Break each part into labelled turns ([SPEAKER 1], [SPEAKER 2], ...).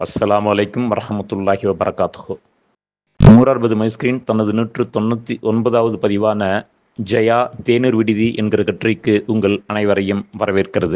[SPEAKER 1] அஸ்ஸலாமு அலைக்கும் வரஹமத்துல்லாஹி வபரகாத்துஹு நூறார்பது மைஸ்கிரீன் தனது நூற்று தொண்ணூற்றி ஒன்பதாவது பதிவான ஜெயா தேநீர் விடுதி என்கிற கட்டுரைக்கு உங்கள் அனைவரையும் வரவேற்கிறது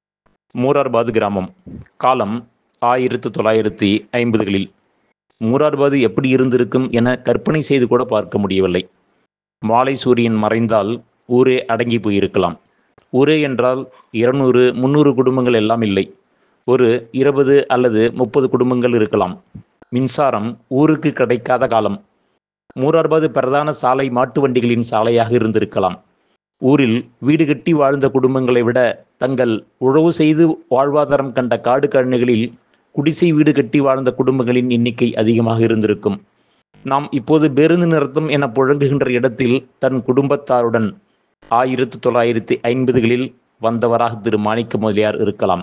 [SPEAKER 1] மூரார்பாது கிராமம் காலம் ஆயிரத்து தொள்ளாயிரத்தி ஐம்பதுகளில் மூரார்பாது எப்படி இருந்திருக்கும் என கற்பனை செய்து கூட பார்க்க முடியவில்லை மாலை சூரியன் மறைந்தால் ஊரே அடங்கி போயிருக்கலாம் ஊரே என்றால் இருநூறு முந்நூறு குடும்பங்கள் எல்லாம் இல்லை ஒரு இருபது அல்லது முப்பது குடும்பங்கள் இருக்கலாம் மின்சாரம் ஊருக்கு கிடைக்காத காலம் மூரார்பாது பிரதான சாலை மாட்டு வண்டிகளின் சாலையாக இருந்திருக்கலாம் ஊரில் வீடு கட்டி வாழ்ந்த குடும்பங்களை விட தங்கள் உழவு செய்து வாழ்வாதாரம் கண்ட காடு கழனிகளில் குடிசை வீடு கட்டி வாழ்ந்த குடும்பங்களின் எண்ணிக்கை அதிகமாக இருந்திருக்கும் நாம் இப்போது பேருந்து நிறுத்தம் என புழங்குகின்ற இடத்தில் தன் குடும்பத்தாருடன் ஆயிரத்து தொள்ளாயிரத்தி ஐம்பதுகளில் வந்தவராக திரு மாணிக்க முதலியார் இருக்கலாம்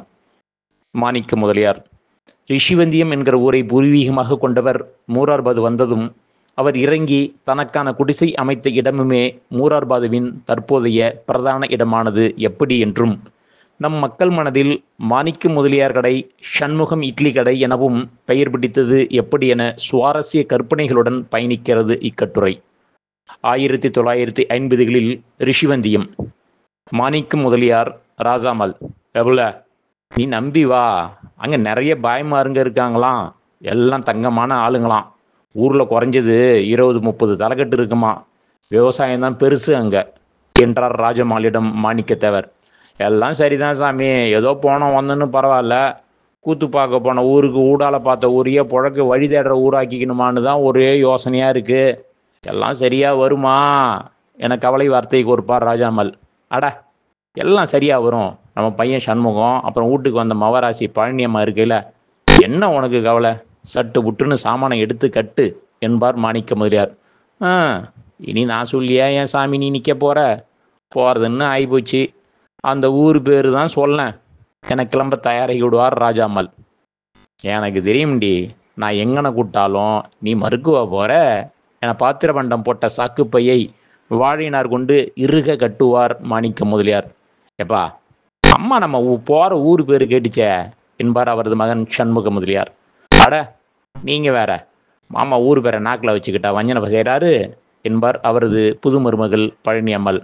[SPEAKER 1] மாணிக்க முதலியார் ரிஷிவந்தியம் என்கிற ஊரை பூர்வீகமாக கொண்டவர் மூரார்பாது வந்ததும் அவர் இறங்கி தனக்கான குடிசை அமைத்த இடமுமே மூரார்பாதுவின் தற்போதைய பிரதான இடமானது எப்படி என்றும் நம் மக்கள் மனதில் மாணிக்க முதலியார் கடை சண்முகம் இட்லி கடை எனவும் பெயர் பிடித்தது எப்படி என சுவாரஸ்ய கற்பனைகளுடன் பயணிக்கிறது இக்கட்டுரை ஆயிரத்தி தொள்ளாயிரத்தி ஐம்பதுகளில் ரிஷிவந்தியம் மாணிக்க முதலியார் ராஜாமல் எவ்வளோ நீ நம்பி வா அங்கே நிறைய பாய்மாருங்க இருக்காங்களாம் எல்லாம் தங்கமான ஆளுங்களாம் ஊரில் குறைஞ்சது இருபது முப்பது தலைக்கட்டு இருக்குமா விவசாயம் தான் பெருசு அங்கே என்றார் ராஜமாலிடம் மாணிக்கத்தேவர் எல்லாம் சரிதான் சாமி ஏதோ போனோம் வந்தோன்னு பரவாயில்ல கூத்து பார்க்க போன ஊருக்கு ஊடால பார்த்த ஊரையே புழக்க வழி தேடுற ஊராக்கிக்கணுமான்னு தான் ஒரே யோசனையாக இருக்குது எல்லாம் சரியாக வருமா என கவலை வார்த்தைக்கு ஒருப்பார் ராஜாமல் அட எல்லாம் சரியாக வரும் நம்ம பையன் சண்முகம் அப்புறம் வீட்டுக்கு வந்த மவராசி பழனியம்மா இருக்கையில் என்ன உனக்கு கவலை சட்டு புட்டுன்னு சாமானை எடுத்து கட்டு என்பார் மாணிக்க முதலியார் ஆ இனி நான் சொல்லியா என் சாமி நீ நிற்க போகிற போகிறதுன்னு ஆகிப்போச்சு அந்த ஊர் பேர் தான் சொல்லேன் எனக்கு கிளம்ப தயாராகி விடுவார் ராஜாமல் எனக்கு தெரியும்டி நான் எங்கன கூட்டாலும் நீ மறுக்குவா போகிற என பாத்திர பண்டம் போட்ட சாக்குப்பையை வாழினார் கொண்டு இறுக கட்டுவார் மாணிக்க முதலியார் எப்பா அம்மா நம்ம போகிற ஊர் பேர் கேட்டுச்சே என்பார் அவரது மகன் சண்முக முதலியார் அட நீங்கள் வேற மாமா ஊர் பேரை நாக்கில் வச்சுக்கிட்டா வஞ்சனை செய்கிறாரு என்பார் அவரது புது மருமகள் பழனி அம்மல்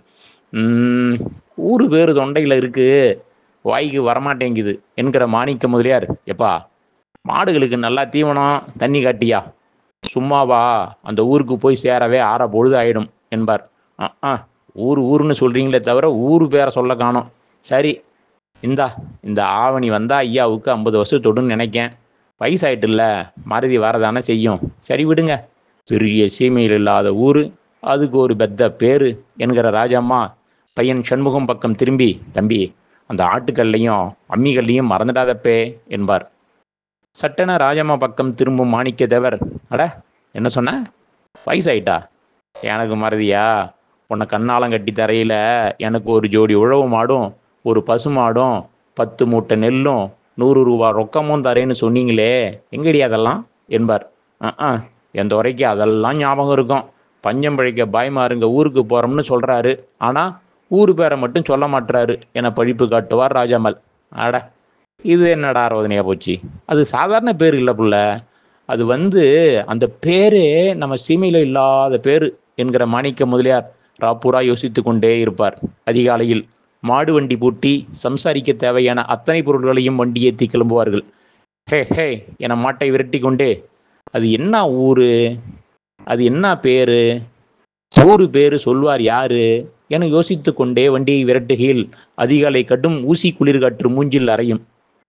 [SPEAKER 1] ஊர் பேர் தொண்டையில் இருக்குது வாய்க்கு வரமாட்டேங்குது என்கிற மாணிக்க முதலியார் எப்பா மாடுகளுக்கு நல்லா தீவனம் தண்ணி காட்டியா சும்மாவா அந்த ஊருக்கு போய் சேரவே ஆற பொழுது ஆயிடும் என்பார் ஆ ஊர் ஊர்னு சொல்கிறீங்களே தவிர ஊர் பேரை சொல்ல காணோம் சரி இந்தா இந்த ஆவணி வந்தால் ஐயாவுக்கு ஐம்பது வருஷம் தொடுன்னு நினைக்கேன் வயசாயிட்டுல மறதி வரதானே செய்யும் சரி விடுங்க பெரிய சீமையில் இல்லாத ஊர் அதுக்கு ஒரு பெத்த பேர் என்கிற ராஜாம்மா பையன் சண்முகம் பக்கம் திரும்பி தம்பி அந்த ஆட்டுக்கல்லையும் அம்மிகள்லையும் மறந்துடாதப்பே என்பார் சட்டென ராஜம்மா பக்கம் திரும்பும் மாணிக்க தேவர் அட என்ன சொன்ன வயசாயிட்டா எனக்கு மறதியா உன்னை கண்ணாலம் கட்டி தரையில் எனக்கு ஒரு ஜோடி உழவு மாடும் ஒரு பசு மாடும் பத்து மூட்டை நெல்லும் நூறு ரூபா ரொக்கமும் தரேன்னு சொன்னீங்களே எங்கடி அதெல்லாம் என்பார் ஆ எந்த வரைக்கும் அதெல்லாம் ஞாபகம் இருக்கும் பஞ்சம் பழைக்க பயமாருங்க ஊருக்கு போகிறோம்னு சொல்கிறாரு ஆனால் ஊர் பேரை மட்டும் சொல்ல மாட்டுறாரு என பழிப்பு காட்டுவார் ராஜாமல் அட இது என்னடா ஆரோதனையாக போச்சு அது சாதாரண பேர் இல்லை புள்ள அது வந்து அந்த பேரே நம்ம சீமையில் இல்லாத பேர் என்கிற மாணிக்க முதலியார் ராப்பூரா யோசித்து கொண்டே இருப்பார் அதிகாலையில் மாடு வண்டி பூட்டி சம்சாரிக்க தேவையான அத்தனை பொருட்களையும் வண்டி ஏற்றி கிளம்புவார்கள் ஹே ஹே என மாட்டை விரட்டி கொண்டே அது என்ன ஊரு அது என்ன பேரு ஊரு பேரு சொல்வார் யாரு என யோசித்து கொண்டே வண்டியை விரட்டுகையில் அதிகாலை கடும் ஊசி குளிர் காற்று மூஞ்சில் அறையும்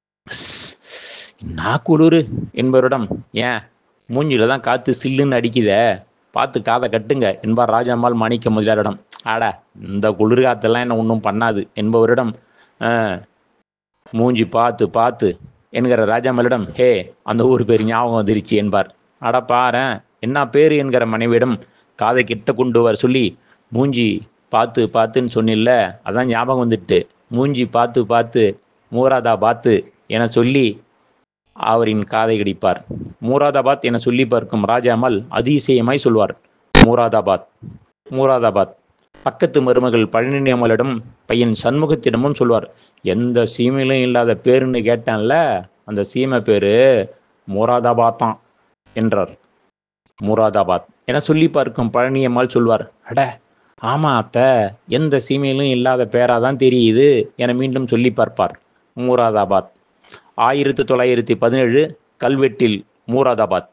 [SPEAKER 1] நான் குளிர் என்பவரிடம் ஏன் மூஞ்சில தான் காற்று சில்லுன்னு அடிக்குதே பார்த்து காதை கட்டுங்க என்பார் ராஜாம்மாள் மாணிக்க முதலியாரிடம் ஆடா இந்த குளிர் காத்தெல்லாம் என்ன ஒன்றும் பண்ணாது என்பவரிடம் மூஞ்சி பார்த்து பார்த்து என்கிற ராஜாமலிடம் ஹே அந்த ஊர் பேர் ஞாபகம் வந்துருச்சு என்பார் அட பாரு என்ன பேர் என்கிற மனைவியிடம் காதை கிட்ட கொண்டு வர சொல்லி மூஞ்சி பார்த்து பார்த்துன்னு சொன்னில்ல அதான் ஞாபகம் வந்துட்டு மூஞ்சி பார்த்து பார்த்து மூராதா பார்த்து என சொல்லி அவரின் காதை கடிப்பார் மூராதாபாத் என சொல்லி பார்க்கும் ராஜாமல் அதிசயமாய் சொல்வார் மூராதாபாத் மூராதாபாத் பக்கத்து மருமகள் பழனி அம்மலிடம் பையன் சண்முகத்திடமும் சொல்வார் எந்த சீமையிலும் இல்லாத பேருன்னு கேட்டான்ல அந்த சீமை பேர் மூராதாபாத் தான் என்றார் மூராதாபாத் என சொல்லி பார்க்கும் பழனியம்மாள் சொல்வார் அட ஆமா அத்தை எந்த சீமையிலும் இல்லாத பேரா தான் தெரியுது என மீண்டும் சொல்லி பார்ப்பார் மூராதாபாத் ஆயிரத்தி தொள்ளாயிரத்தி பதினேழு கல்வெட்டில் மூராதாபாத்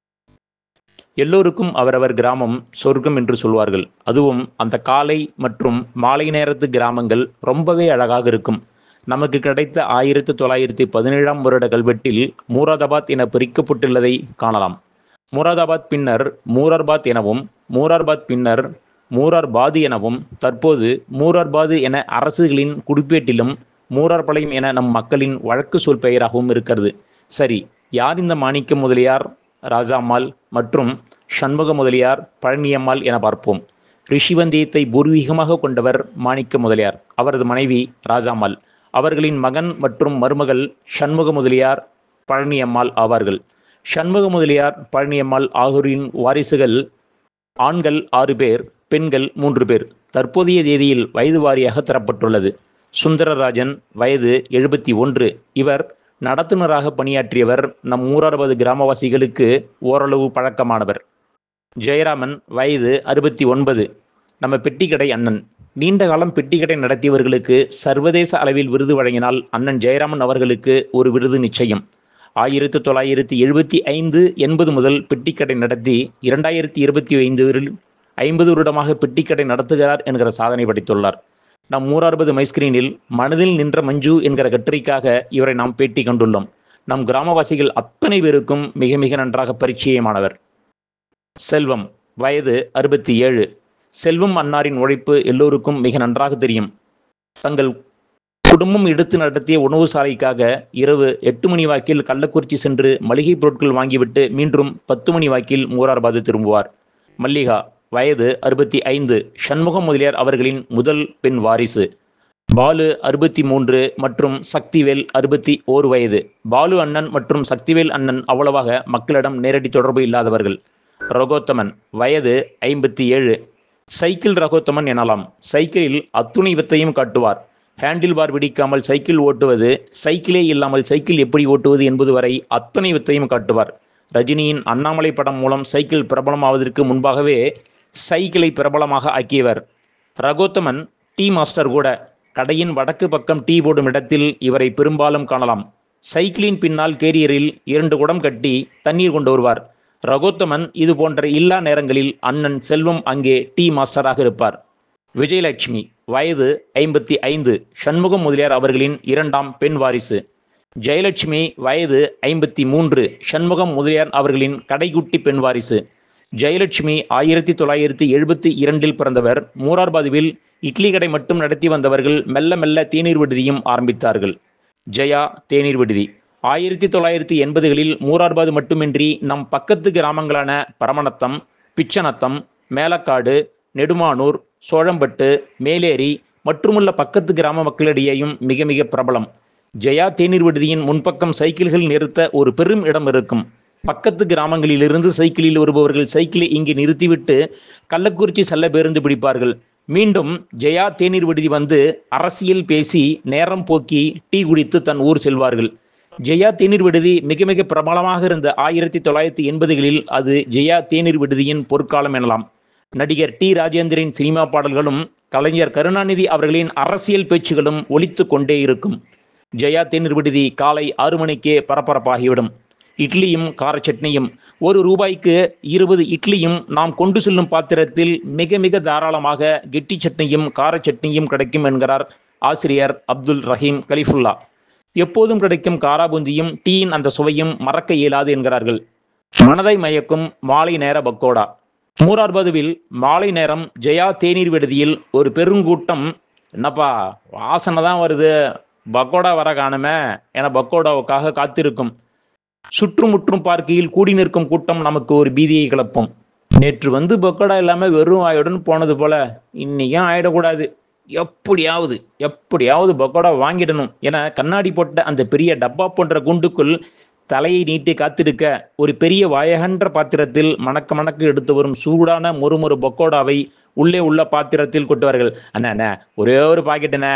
[SPEAKER 1] எல்லோருக்கும் அவரவர் கிராமம் சொர்க்கம் என்று சொல்வார்கள் அதுவும் அந்த காலை மற்றும் மாலை நேரத்து கிராமங்கள் ரொம்பவே அழகாக இருக்கும் நமக்கு கிடைத்த ஆயிரத்தி தொள்ளாயிரத்தி பதினேழாம் வருட கல்வெட்டில் மூராதாபாத் என பிரிக்கப்பட்டுள்ளதை காணலாம் மூராதாபாத் பின்னர் மூரார்பாத் எனவும் மூரார்பாத் பின்னர் மூரார்பாது எனவும் தற்போது மூரார்பாது என அரசுகளின் குடிப்பேட்டிலும் மூரார்பாளையம் என நம் மக்களின் வழக்கு சொல் பெயராகவும் இருக்கிறது சரி யார் இந்த மாணிக்க முதலியார் ராஜாம்மாள் மற்றும் சண்முக முதலியார் பழனியம்மாள் என பார்ப்போம் ரிஷிவந்தியத்தை பூர்வீகமாக கொண்டவர் மாணிக்க முதலியார் அவரது மனைவி ராஜாம்மாள் அவர்களின் மகன் மற்றும் மருமகள் சண்முக முதலியார் பழனியம்மாள் ஆவார்கள் சண்முக முதலியார் பழனியம்மாள் ஆகியோரின் வாரிசுகள் ஆண்கள் ஆறு பேர் பெண்கள் மூன்று பேர் தற்போதைய தேதியில் வயது வாரியாக தரப்பட்டுள்ளது சுந்தரராஜன் வயது எழுபத்தி ஒன்று இவர் நடத்துனராக பணியாற்றியவர் நம் ஊரறுபது கிராமவாசிகளுக்கு ஓரளவு பழக்கமானவர் ஜெயராமன் வயது அறுபத்தி ஒன்பது நம்ம பெட்டிக்கடை அண்ணன் நீண்ட காலம் பெட்டிக்கடை நடத்தியவர்களுக்கு சர்வதேச அளவில் விருது வழங்கினால் அண்ணன் ஜெயராமன் அவர்களுக்கு ஒரு விருது நிச்சயம் ஆயிரத்தி தொள்ளாயிரத்தி எழுபத்தி ஐந்து எண்பது முதல் பெட்டிக்கடை நடத்தி இரண்டாயிரத்தி இருபத்தி ஐந்தில் ஐம்பது வருடமாக பெட்டிக்கடை நடத்துகிறார் என்கிற சாதனை படைத்துள்ளார் நம் மூறாறுபது மைஸ்கிரீனில் மனதில் நின்ற மஞ்சு என்கிற கட்டுரைக்காக இவரை நாம் பேட்டி கண்டுள்ளோம் நம் கிராமவாசிகள் அத்தனை பேருக்கும் மிக மிக நன்றாக பரிச்சயமானவர் செல்வம் வயது அறுபத்தி ஏழு செல்வம் அன்னாரின் உழைப்பு எல்லோருக்கும் மிக நன்றாக தெரியும் தங்கள் குடும்பம் எடுத்து நடத்திய உணவு சாலைக்காக இரவு எட்டு மணி வாக்கில் கள்ளக்குறிச்சி சென்று மளிகை பொருட்கள் வாங்கிவிட்டு மீண்டும் பத்து மணி வாக்கில் மூரார்பாது திரும்புவார் மல்லிகா வயது அறுபத்தி ஐந்து சண்முகம் முதலியார் அவர்களின் முதல் பெண் வாரிசு பாலு அறுபத்தி மூன்று மற்றும் சக்திவேல் அறுபத்தி ஓரு வயது பாலு அண்ணன் மற்றும் சக்திவேல் அண்ணன் அவ்வளவாக மக்களிடம் நேரடி தொடர்பு இல்லாதவர்கள் ரகோத்தமன் வயது ஐம்பத்தி ஏழு சைக்கிள் ரகோத்தமன் எனலாம் சைக்கிளில் அத்துணை வித்தையும் காட்டுவார் ஹேண்டில் பார் பிடிக்காமல் சைக்கிள் ஓட்டுவது சைக்கிளே இல்லாமல் சைக்கிள் எப்படி ஓட்டுவது என்பது வரை அத்தனை வித்தையும் காட்டுவார் ரஜினியின் அண்ணாமலை படம் மூலம் சைக்கிள் பிரபலமாவதற்கு முன்பாகவே சைக்கிளை பிரபலமாக ஆக்கியவர் ரகோத்தமன் டீ மாஸ்டர் கூட கடையின் வடக்கு பக்கம் டீ போடும் இடத்தில் இவரை பெரும்பாலும் காணலாம் சைக்கிளின் பின்னால் கேரியரில் இரண்டு குடம் கட்டி தண்ணீர் கொண்டு வருவார் ரகோத்தமன் இது போன்ற இல்லா நேரங்களில் அண்ணன் செல்வம் அங்கே டீ மாஸ்டராக இருப்பார் விஜயலட்சுமி வயது ஐம்பத்தி ஐந்து சண்முகம் முதலியார் அவர்களின் இரண்டாம் பெண் வாரிசு ஜெயலட்சுமி வயது ஐம்பத்தி மூன்று சண்முகம் முதலியார் அவர்களின் கடைக்குட்டி பெண் வாரிசு ஜெயலட்சுமி ஆயிரத்தி தொள்ளாயிரத்தி எழுபத்தி இரண்டில் பிறந்தவர் மூரார்பாதுவில் இட்லி கடை மட்டும் நடத்தி வந்தவர்கள் மெல்ல மெல்ல தேநீர் விடுதியும் ஆரம்பித்தார்கள் ஜெயா தேநீர் விடுதி ஆயிரத்தி தொள்ளாயிரத்தி எண்பதுகளில் மூரார்பாது மட்டுமின்றி நம் பக்கத்து கிராமங்களான பரமநத்தம் பிச்சநத்தம் மேலக்காடு நெடுமானூர் சோழம்பட்டு மேலேரி மற்றுமுள்ள பக்கத்து கிராம மக்களிடையேயும் மிக மிக பிரபலம் ஜெயா தேநீர் விடுதியின் முன்பக்கம் சைக்கிள்கள் நிறுத்த ஒரு பெரும் இடம் இருக்கும் பக்கத்து கிராமங்களிலிருந்து சைக்கிளில் வருபவர்கள் சைக்கிளை இங்கே நிறுத்திவிட்டு கள்ளக்குறிச்சி செல்ல பேருந்து பிடிப்பார்கள் மீண்டும் ஜெயா தேநீர் விடுதி வந்து அரசியல் பேசி நேரம் போக்கி டீ குடித்து தன் ஊர் செல்வார்கள் ஜெயா தேநீர் விடுதி மிக மிக பிரபலமாக இருந்த ஆயிரத்தி தொள்ளாயிரத்தி எண்பதுகளில் அது ஜெயா தேநீர் விடுதியின் பொற்காலம் எனலாம் நடிகர் டி ராஜேந்திரன் சினிமா பாடல்களும் கலைஞர் கருணாநிதி அவர்களின் அரசியல் பேச்சுகளும் ஒலித்து கொண்டே இருக்கும் ஜெயா தேநீர் விடுதி காலை ஆறு மணிக்கே பரபரப்பாகிவிடும் இட்லியும் கார சட்னியும் ஒரு ரூபாய்க்கு இருபது இட்லியும் நாம் கொண்டு செல்லும் பாத்திரத்தில் மிக மிக தாராளமாக கெட்டி சட்னியும் கார சட்னியும் கிடைக்கும் என்கிறார் ஆசிரியர் அப்துல் ரஹீம் கலிஃபுல்லா எப்போதும் கிடைக்கும் காராபூந்தியும் டீயின் அந்த சுவையும் மறக்க இயலாது என்கிறார்கள் மனதை மயக்கும் மாலை நேர பக்கோடா மூரார்பதுவில் மாலை நேரம் ஜெயா தேநீர் விடுதியில் ஒரு பெருங்கூட்டம் என்னப்பா வாசனை தான் வருது பக்கோடா வர காணுமே என பக்கோடாவுக்காக காத்திருக்கும் சுற்றுமுற்றும் பார்க்கையில் கூடி நிற்கும் கூட்டம் நமக்கு ஒரு பீதியை கிளப்பும் நேற்று வந்து பக்கோடா இல்லாமல் வெறும் வாயுடன் போனது போல இன்னைக்கும் ஆயிடக்கூடாது எப்படியாவது எப்படியாவது பக்கோடா வாங்கிடணும் என கண்ணாடி போட்ட அந்த பெரிய டப்பா போன்ற குண்டுக்குள் தலையை நீட்டி காத்திருக்க ஒரு பெரிய வாயகன்ற பாத்திரத்தில் மணக்க மணக்க எடுத்து வரும் சூடான மொறுமொறு பக்கோடாவை உள்ளே உள்ள பாத்திரத்தில் கொட்டுவார்கள் அண்ணா அண்ணா ஒரே ஒரு பாக்கெட்டுண்ணே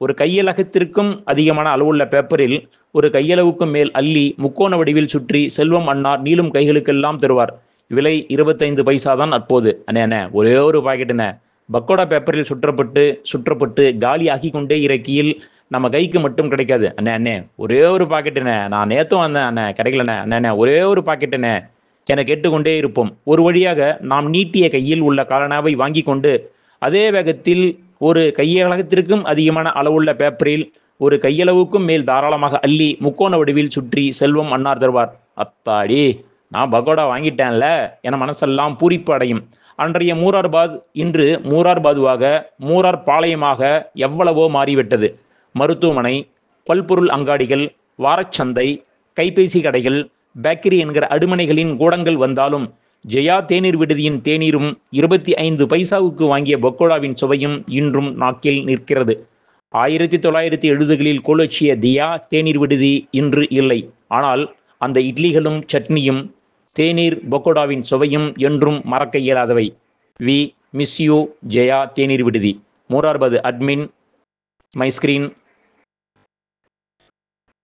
[SPEAKER 1] ஒரு கையலகத்திற்கும் அதிகமான அளவுள்ள பேப்பரில் ஒரு கையளவுக்கும் மேல் அள்ளி முக்கோண வடிவில் சுற்றி செல்வம் அன்னார் நீளும் கைகளுக்கெல்லாம் தருவார் விலை இருபத்தைந்து பைசா தான் அப்போது அண்ணே அண்ணே ஒரே ஒரு பாக்கெட்டுண்ணே பக்கோடா பேப்பரில் சுற்றப்பட்டு சுற்றப்பட்டு காலி ஆகி கொண்டே இறக்கியில் நம்ம கைக்கு மட்டும் கிடைக்காது அண்ணே அண்ணே ஒரே ஒரு பாக்கெட்டுண்ணே நான் நேத்தும் வந்தேன் அண்ணே கிடைக்கலண்ணே அண்ணே அண்ணே ஒரே ஒரு பாக்கெட்டுண்ணே என கேட்டுக்கொண்டே இருப்போம் ஒரு வழியாக நாம் நீட்டிய கையில் உள்ள காலனாவை வாங்கி கொண்டு அதே வேகத்தில் ஒரு கையளகத்திற்கும் அதிகமான அளவுள்ள பேப்பரில் ஒரு கையளவுக்கும் மேல் தாராளமாக அள்ளி முக்கோண வடிவில் சுற்றி செல்வம் அன்னார் தருவார் அத்தாடி நான் பகோடா வாங்கிட்டேன்ல என மனசெல்லாம் பூரிப்பு அடையும் அன்றைய மூரார்பாத் இன்று மூரார்பாதுவாக மூரார் பாளையமாக எவ்வளவோ மாறிவிட்டது மருத்துவமனை பல்பொருள் அங்காடிகள் வாரச்சந்தை கைபேசி கடைகள் பேக்கரி என்கிற அடுமனைகளின் கூடங்கள் வந்தாலும் ஜெயா தேநீர் விடுதியின் தேநீரும் இருபத்தி ஐந்து பைசாவுக்கு வாங்கிய பக்கோடாவின் சுவையும் இன்றும் நாக்கில் நிற்கிறது ஆயிரத்தி தொள்ளாயிரத்தி எழுபதுகளில் கோலோச்சிய தியா தேநீர் விடுதி இன்று இல்லை ஆனால் அந்த இட்லிகளும் சட்னியும் தேநீர் பக்கோடாவின் சுவையும் என்றும் மறக்க இயலாதவை வி மிஸ் யூ ஜெயா தேநீர் விடுதி மூரார்பது அட்மின் மை ஸ்கிரீன்